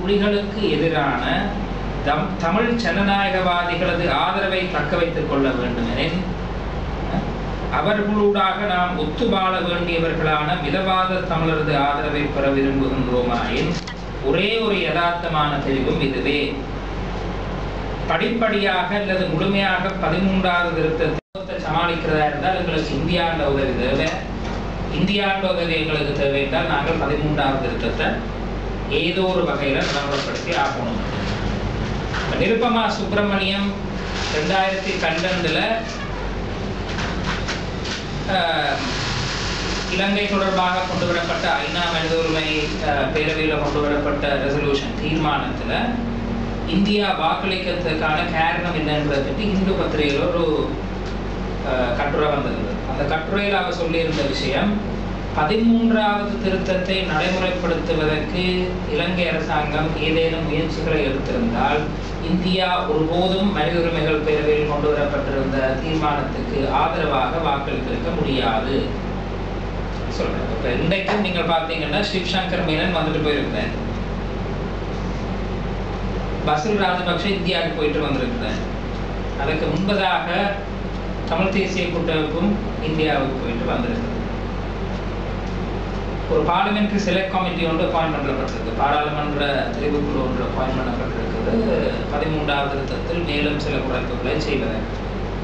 புலிகளுக்கு எதிரான தம் தமிழ் ஜனநாயகவாதிகளது ஆதரவை தக்க வைத்துக் கொள்ள வேண்டும் எனில் அஹ், அவர்களூடாக நாம் ஒத்து வாழ வேண்டியவர்களான மிதவாத தமிழரது ஆதரவை பெற விரும்புகின்றோமாயின் ஒரே ஒரு யதார்த்தமான தெரிவும் இதுவே படிப்படியாக அல்லது முழுமையாக பதிமூன்றாவது திருத்தத்தை சமாளிக்கிறதா இருந்தால் எங்களுக்கு இந்தியாண்ட உதவி தேவை இந்தியாண்ட உதவி எங்களுக்கு தேவை என்றால் நாங்கள் பதிமூன்றாவது திருத்தத்தை ஏதோ ஒரு வகையில் நடைமுறைப்படுத்தி ஆகணும் இப்ப நிருப்பமா சுப்பிரமணியம் ரெண்டாயிரத்தி பன்னெண்டுல ஆஹ், இலங்கை தொடர்பாக கொண்டு வரப்பட்ட ஐநா மனித உரிமை ஆஹ், பேரவையில் கொண்டு வரப்பட்ட ரெசல்யூஷன் தீர்மானத்துல இந்தியா வாக்களிக்கிறதுக்கான காரணம் என்னன்றதை பற்றி இந்து பத்திரிகையில் ஒரு ஆஹ், கட்டுரை வந்திருந்தது அந்த கட்டுரையில் அவர் சொல்லியிருந்த விஷயம் பதிமூன்றாவது திருத்தத்தை நடைமுறைப்படுத்துவதற்கு இலங்கை அரசாங்கம் ஏதேனும் முயற்சிகளை எடுத்திருந்தால் இந்தியா ஒருபோதும் மனித உரிமைகள் பேரவையில் கொண்டு வரப்பட்டிருந்த தீர்மானத்துக்கு ஆதரவாக வாக்களித்திருக்க முடியாது சொல்றேன் இப்ப இன்றைக்கும் நீங்கள் பார்த்தீங்கன்னா சிவசங்கர் மேனன் வந்துட்டு போயிருக்கிறார் பசில் ராஜபக்ஷ இந்தியாவுக்கு போயிட்டு வந்திருக்கிறார் அதுக்கு முன்பதாக தமிழ் தேசிய கூட்டமைப்பும் இந்தியாவுக்கு போயிட்டு வந்திருக்கிறது ஒரு பார்லிமெண்ட்ரி செலக்ட் கமிட்டி ஒன்று அப்பாயின்ட் பண்ணப்பட்டிருக்கு பாராளுமன்ற தெரிவுக்குழு ஒன்று அப்பாயின்ட் பண்ணப்பட்டிருக்கிறது பதிமூன்றாவது திருத்தத்தில் மேலும் சில குறைப்புகளை செய்வதற்கு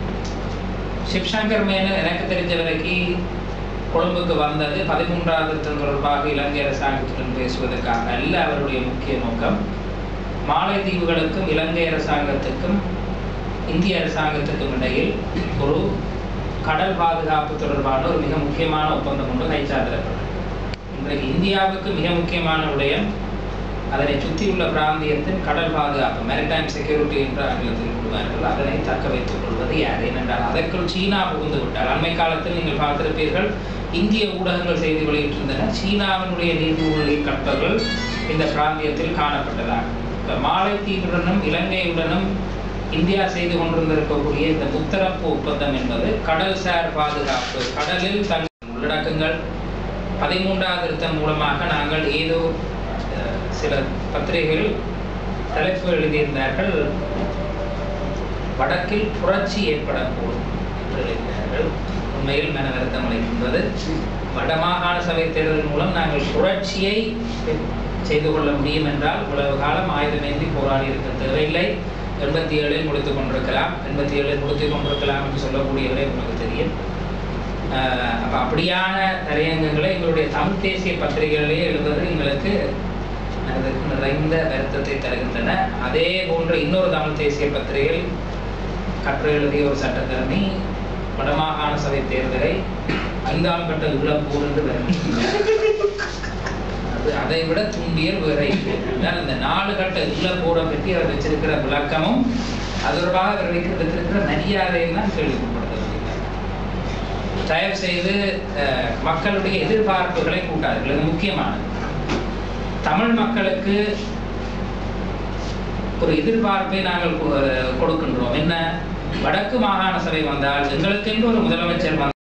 சிவசங்கர் மேனன் எனக்கு தெரிஞ்ச வரைக்கும் கொழும்புக்கு வந்தது பதிமூன்றாவது திருத்தம் தொடர்பாக இலங்கை அரசாங்கத்துடன் பேசுவதற்காக அல்ல அவருடைய முக்கிய நோக்கம் மாலைதீவுகளுக்கும் இலங்கை அரசாங்கத்துக்கும் இந்திய அரசாங்கத்துக்கும் இடையில் ஒரு கடல் பாதுகாப்பு தொடர்பான ஒரு மிக முக்கியமான ஒப்பந்தம் ஒன்று கைச்சாத்திடப்பட்டது இன்றைக்கு இந்தியாவுக்கு மிக முக்கியமான விடயம் அதனை சுற்றியுள்ள பிராந்தியத்தின் கடல் பாதுகாப்பு மேரிடைம் செக்யூரிட்டி என்று ஆங்கிலத்தில் கூறுவார்கள் அதனை தக்க வைத்துக் கொள்வது யார் ஏனென்றால் அதற்குள் சீனா புகுந்து விட்டார் அண்மை காலத்தில் நீங்கள் பார்த்திருப்பீர்கள் இந்திய ஊடகங்கள் செய்தி வெளியிட்டிருந்தன சீனாவினுடைய நீர்மூழ்கி கப்பல்கள் இந்த பிராந்தியத்தில் காணப்பட்டதாக இப்ப மாலைத்தீவுடனும் இலங்கையுடனும் இந்தியா செய்து கொண்டிருந்திருக்கக்கூடிய இந்த முத்தரப்பு ஒப்பந்தம் என்பது கடல்சார் பாதுகாப்பு கடலில் தங்கள் உள்ளடக்கங்கள் பதிமூன்றாவது திருத்தம் மூலமாக நாங்கள் ஏதோ அஹ், சில பத்திரிகைகள் தலைப்பு எழுதியிருந்தார்கள் வடக்கில் புரட்சி ஏற்படக்கூடும் என்று எழுதினார்கள் உண்மையில் மன வருத்தம் அளிக்கின்றது வடமாகாண சபை தேர்தல் மூலம் நாங்கள் புரட்சியை செய்து கொள்ள முடியும் என்றால் இவ்வளவு காலம் ஆயுதமேந்தி போராடி இருக்க தேவையில்லை எண்பத்தி ஏழில் முடித்துக் கொண்டிருக்கலாம் எண்பத்தி ஏழில் முடித்துக் கொண்டிருக்கலாம் என்று சொல்லக்கூடியவரை உங்களுக்கு தெரியும் ஆஹ் அப்ப அப்படியான தலையங்கங்களை எங்களுடைய தமிழ் தேசிய பத்திரிகைகளிலே எழுதுவது எங்களுக்கு அதற்கு நிறைந்த வருத்தத்தை தருகின்றன அதே போன்ற இன்னொரு தமிழ் தேசிய பத்திரிகை கட்டுரை எழுதிய ஒரு சட்டத்தரணி வடமாகாண சபை தேர்தலை ஐந்தாம் கட்ட இழப்போர் என்று வருகின்றனர் அது அதை விட துண்டியல் வேற இல்லை ஆனால் இந்த நாலு கட்ட இழப்போரை பற்றி அவர் வச்சிருக்கிற விளக்கமும் அது தொடர்பாக அவர் வைக்க வைத்திருக்கிற மரியாதையும் தான் கேள்விப்படுத்தப்படுகிறார் தயவு செய்து அஹ், மக்களுடைய எதிர்பார்ப்புகளை கூட்டார்கள் இது முக்கியமானது தமிழ் மக்களுக்கு ஒரு எதிர்பார்ப்பை நாங்கள் கொ- கொடுக்கின்றோம் என்ன வடக்கு மாகாண சபை வந்தால் எங்களுக்கென்று ஒரு முதலமைச்சர் வந்தால்